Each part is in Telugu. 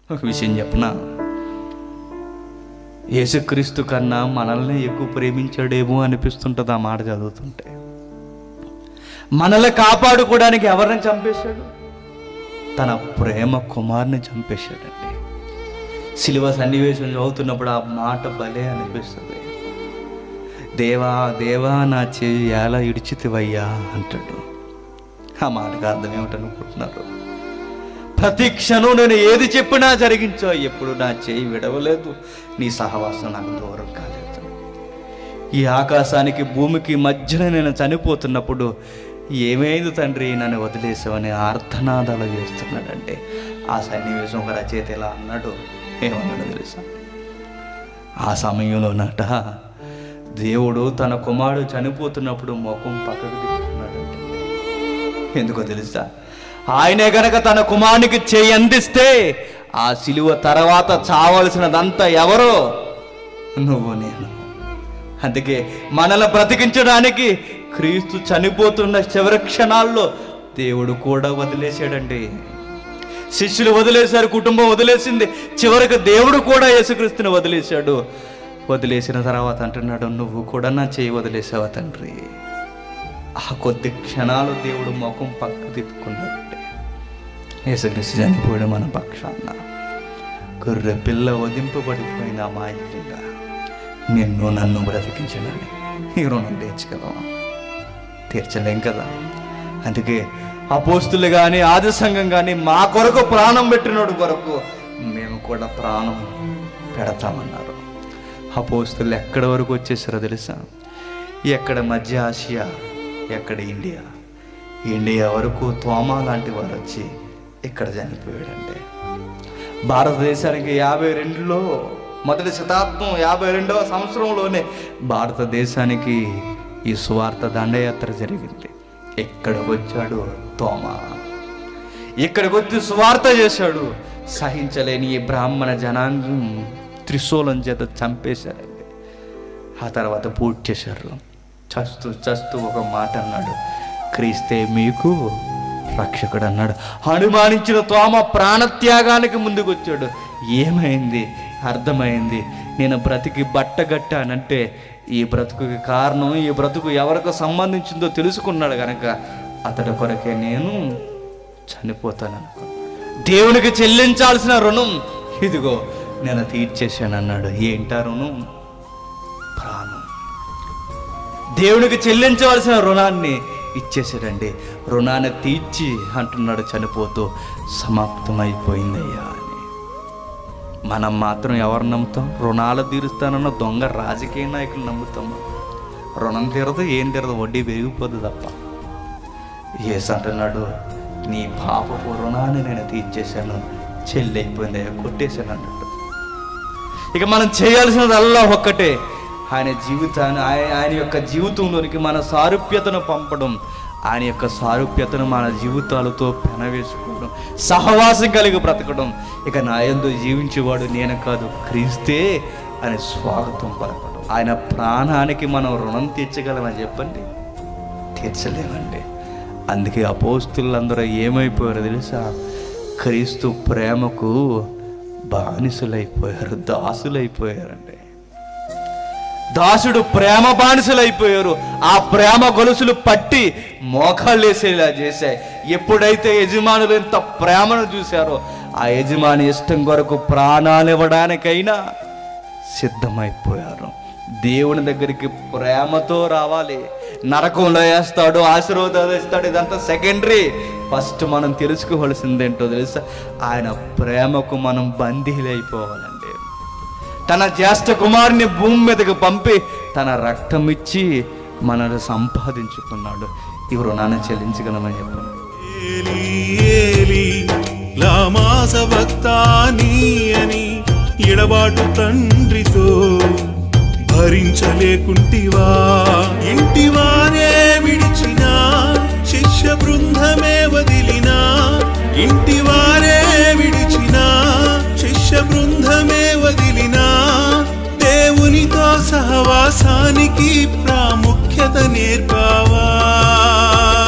ఒక విషయం చెప్పనా యేసుక్రీస్తు కన్నా మనల్ని ఎక్కువ ప్రేమించాడేమో అనిపిస్తుంటుంది ఆ మాట చదువుతుంటే మనల్ని కాపాడుకోవడానికి ఎవరిని చంపేశాడు తన ప్రేమ కుమార్ని చంపేశాడండి శిలువ సన్నివేశం చదువుతున్నప్పుడు ఆ మాట భలే అనిపిస్తుంది దేవా దేవా నా చెయ్యి ఎలా ఇడిచితివయ్యా అంటాడు ఆ మాటకు అర్థం ఏమిటనుకుంటున్నారు ప్రతి క్షణం నేను ఏది చెప్పినా జరిగించో ఎప్పుడు నా చేయి విడవలేదు నీ సహవాసం నాకు దూరం కాలేదు ఈ ఆకాశానికి భూమికి మధ్యన నేను చనిపోతున్నప్పుడు ఏమైంది తండ్రి నన్ను వదిలేసావని ఆర్తనాదాలు చేస్తున్నాడంటే ఆ సన్నివేశం ఒక రచయిత ఎలా అన్నాడు ఏమన్నాడు తెలుసా ఆ సమయంలోనట దేవుడు తన కుమారుడు చనిపోతున్నప్పుడు ముఖం పక్కకు తిప్పుకున్నాడంటే ఎందుకో తెలుసా ఆయనే గనక తన కుమారునికి చేయి అందిస్తే ఆ సిలువ తర్వాత చావలసినదంతా ఎవరో నువ్వు నేను అందుకే మనల్ని బ్రతికించడానికి క్రీస్తు చనిపోతున్న చివరి క్షణాల్లో దేవుడు కూడా వదిలేశాడండి శిష్యులు వదిలేశారు కుటుంబం వదిలేసింది చివరికి దేవుడు కూడా యేసుక్రీస్తుని వదిలేశాడు వదిలేసిన తర్వాత అంటున్నాడు నువ్వు కూడా నా చేయి వదిలేసావా తండ్రి ఆ కొద్ది క్షణాలు దేవుడు ముఖం పక్క తిప్పుకున్నాడంటే యేసుక్రీస్తు చనిపోయాడు మన పక్షాన గొర్రె పిల్ల వదింపబడిపోయిన అమాయకంగా నిన్ను నన్ను బ్రతికించడాని ఈ రుణం తీర్చగలవా తీర్చలేం కదా అందుకే అపోస్తులు కానీ ఆది సంఘం కానీ మా కొరకు ప్రాణం పెట్టినోడు కొరకు మేము కూడా ప్రాణం పెడతామన్నారు అపోస్తులు ఎక్కడి వరకు వచ్చేసారో తెలుసా ఎక్కడ మధ్య ఆసియా ఎక్కడ ఇండియా ఇండియా వరకు తోమా లాంటి వారు వచ్చి ఇక్కడ చనిపోయాడంటే భారతదేశానికి యాభై రెండులో మొదటి శతాబ్దం యాభై రెండవ సంవత్సరంలోనే భారతదేశానికి ఈ సువార్త దండయాత్ర జరిగింది ఎక్కడికి వచ్చాడు తోమా ఇక్కడికి వచ్చి సువార్త చేశాడు సహించలేని ఈ బ్రాహ్మణ జనాంగం త్రిశూలం చేత చంపేశారండి ఆ తర్వాత పూర్తి చేశారు చస్తూ చస్తూ ఒక మాట అన్నాడు క్రీస్తే మీకు రక్షకుడు అన్నాడు అనుమానించిన తోమ ప్రాణత్యాగానికి ముందుకు వచ్చాడు ఏమైంది అర్థమైంది నేను బ్రతికి బట్టగట్టానంటే ఈ బ్రతుకుకి కారణం ఈ బ్రతుకు ఎవరికి సంబంధించిందో తెలుసుకున్నాడు కనుక అతడి కొరకే నేను చనిపోతాననుకున్నాను దేవునికి చెల్లించాల్సిన రుణం ఇదిగో నేను తీర్చేశాను అన్నాడు ఏంటా రుణం ప్రాణం దేవునికి చెల్లించవలసిన రుణాన్ని ఇచ్చేసాడండి రుణాన్ని తీర్చి అంటున్నాడు చనిపోతూ సమాప్తమైపోయిందయ్యా అని మనం మాత్రం ఎవరు నమ్ముతాం రుణాలు తీరుస్తానన్న దొంగ రాజకీయ నాయకులు నమ్ముతాం రుణం తీరదు ఏం తీరదు వడ్డీ పెరిగిపోదు తప్ప ఏసు అంటున్నాడు నీ పాపపు రుణాన్ని నేను తీర్చేశాను చెల్లి అయిపోయింది కొట్టేశాను అన్నట్టు ఇక మనం చేయాల్సినదల్లా ఒక్కటే ఆయన జీవితాన్ని ఆయన ఆయన యొక్క జీవితంలోనికి మన సారూప్యతను పంపడం ఆయన యొక్క సారూప్యతను మన జీవితాలతో పెనవేసుకోవడం సహవాసం కలిగి బ్రతకడం ఇక నా యందు జీవించేవాడు నేను కాదు క్రీస్తే అని స్వాగతం పలకడం ఆయన ప్రాణానికి మనం రుణం తీర్చగలమని చెప్పండి తీర్చలేమండి అందుకే అపోస్తులందరూ ఏమైపోయారో తెలుసా క్రీస్తు ప్రేమకు బానిసలైపోయారు దాసులైపోయారండి దాసుడు ప్రేమ బానిసలైపోయారు ఆ ప్రేమ గొలుసులు పట్టి మోకాళ్ళేసేలా చేశాయి ఎప్పుడైతే యజమానులు ఎంత ప్రేమను చూశారో ఆ యజమాని ఇష్టం కొరకు ప్రాణాలు ఇవ్వడానికైనా సిద్ధమైపోయారు దేవుని దగ్గరికి ప్రేమతో రావాలి నరకంలో వేస్తాడు ఆశీర్వాదాలు ఇస్తాడు ఇదంతా సెకండరీ ఫస్ట్ మనం తెలుసుకోవలసిందేంటో తెలుసా ఆయన ప్రేమకు మనం బందీలైపోవాలండి తన జ్యేష్ఠ కుమారుని భూమి మీదకి పంపి తన రక్తం ఇచ్చి మనల్ని సంపాదించుకున్నాడు ఈ రుణాన్ని చెల్లించగలమని చెప్పండి ఏలి ఏలి లామాస భక్తాని అని ఎడబాటు తండ్రితో భరించలేకుంటివా ఇంటివారే విడిచిన శిష్య బృందమే వదిలినా ఇంటివారే విడిచిన శిష్య బృందమే వదిలినా దేవునితో సహవాసానికి ప్రాముఖ్యత నేర్పావా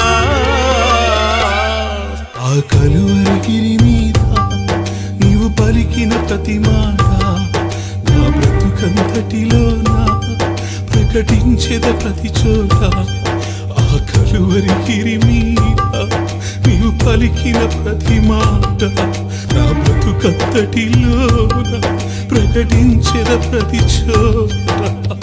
ఆ కలువరి గిరి మీద నీవు పలి పలికిన ప్రతి మాట నా బ్రతుకంతటిలోన ప్రకటించేద ప్రతి చోట ఆ కలువరి గిరి మీద నీవు పలికిన ప్రతి మాట నా బ్రతుకంతటిలోన ప్రకటించేద ప్రతి చోట